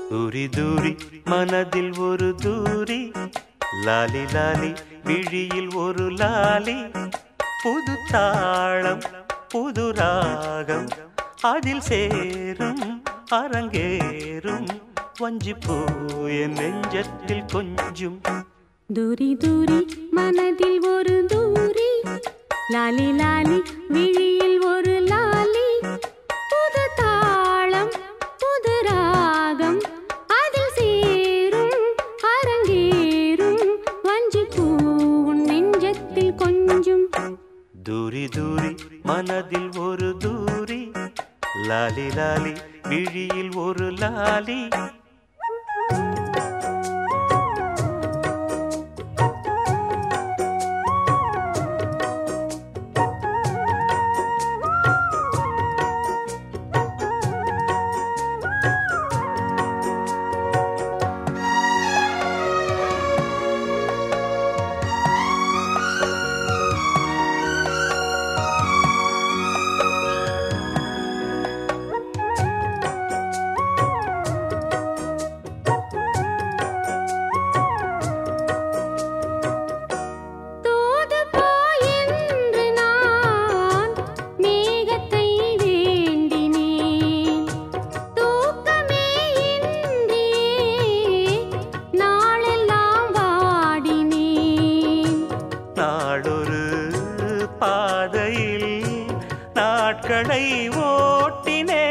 தூரி தூரி மனதில் ஒரு தூரி லாலி லாலி விழியில் ஒரு லாலி புது தாளம் புது ராகம் அதில் சேரும் அரங்கேறும் வஞ்சிப்பூ என் நெஞ்சத்தில் கொஞ்சும் தூரி தூரி மனதில் ஒரு தூரி லாலி லாலி விழியில் ஒரு லாலி புது தாளம் புது ராகம் அதில் சேரும் அரங்கேறும் வஞ்சி பூவும் நெஞ்சத்தில் கொஞ்சும் தூரி தூரி மனதில் ஒரு தூரி லாலி லாலி விழியில் ஒரு லாலி தூது போயென்று நான் மேகத்தை வேண்டினேன் தூக்கமே இன்றியே நாளெல்லாம் வாடினேன் நாளொரு பாதையில் நாட்களை ஓட்டினே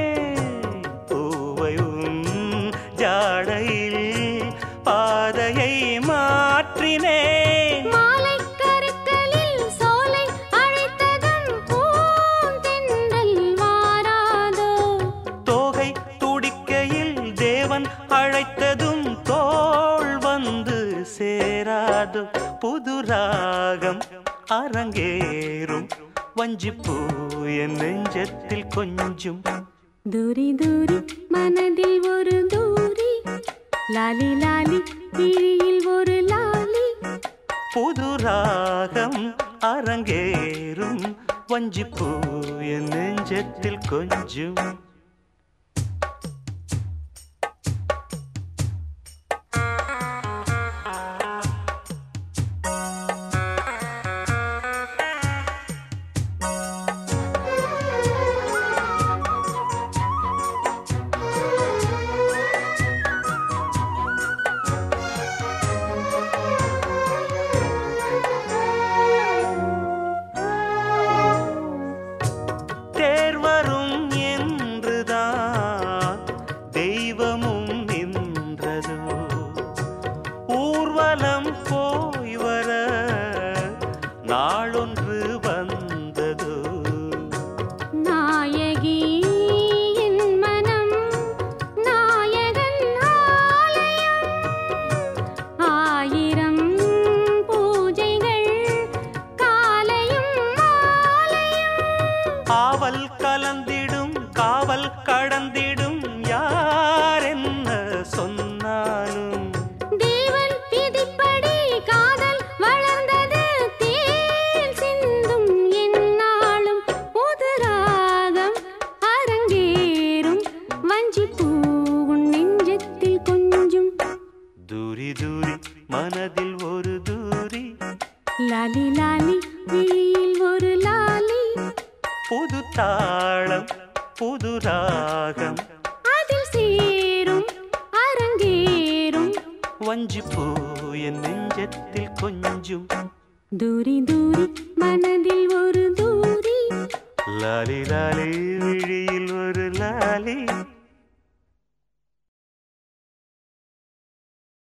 பூவையும் ஜாடையில் பாதையை மாற்றினேன் மாலைக் கருக்களில் சோலை அழைத்ததும் பூந்தென்றல் வாராதோ தோகை துடிக்கையில் தேவன் அழைத்ததும் தோள் வந்து சேராது புது ராகம் அரங்கேறும் வஞ்சிப்பூ என் நெஞ்சத்தில் கொஞ்சும் தூரி தூரி மனதில் ஒரு தூரி லாலி லாலி விழியில் ஒரு லாலி புது ராகம் அரங்கேறும் வஞ்சிப்பூ என் நெஞ்சத்தில் கொஞ்சும் தேர் வரும் என்றுதான் தெய்வமும் நின்றதோ ஊர்வலம் போய் வர நாளொன்று வந்ததோ நாயகி என் மனம் நாயகன் ஆலயம் ஆயிரம் பூஜைகள் காலையும் மாலையும் ஆவல் கலந்திடும் காவல் கடந்திடும் யார் என்ன சொன்னாலும் தேவன் விதிப்படி காதல் வளர்ந்தது தேன் சிந்தும் எந்நாளும் புது ராகம் அரங்கேறும் வஞ்சி பூவும் நெஞ்சத்தில் கொஞ்சும் தூரி தூரி மனதில் ஒரு தூரி லாலி லாலி விழியில் ஒரு லாலி புது தாளம் புது ராகம் அதில் சேரும் அரங்கேறும் வஞ்சிப்பூ என் நெஞ்சத்தில் கொஞ்சும் தூரி தூரி மனதில் ஒரு தூரி லாலி லாலி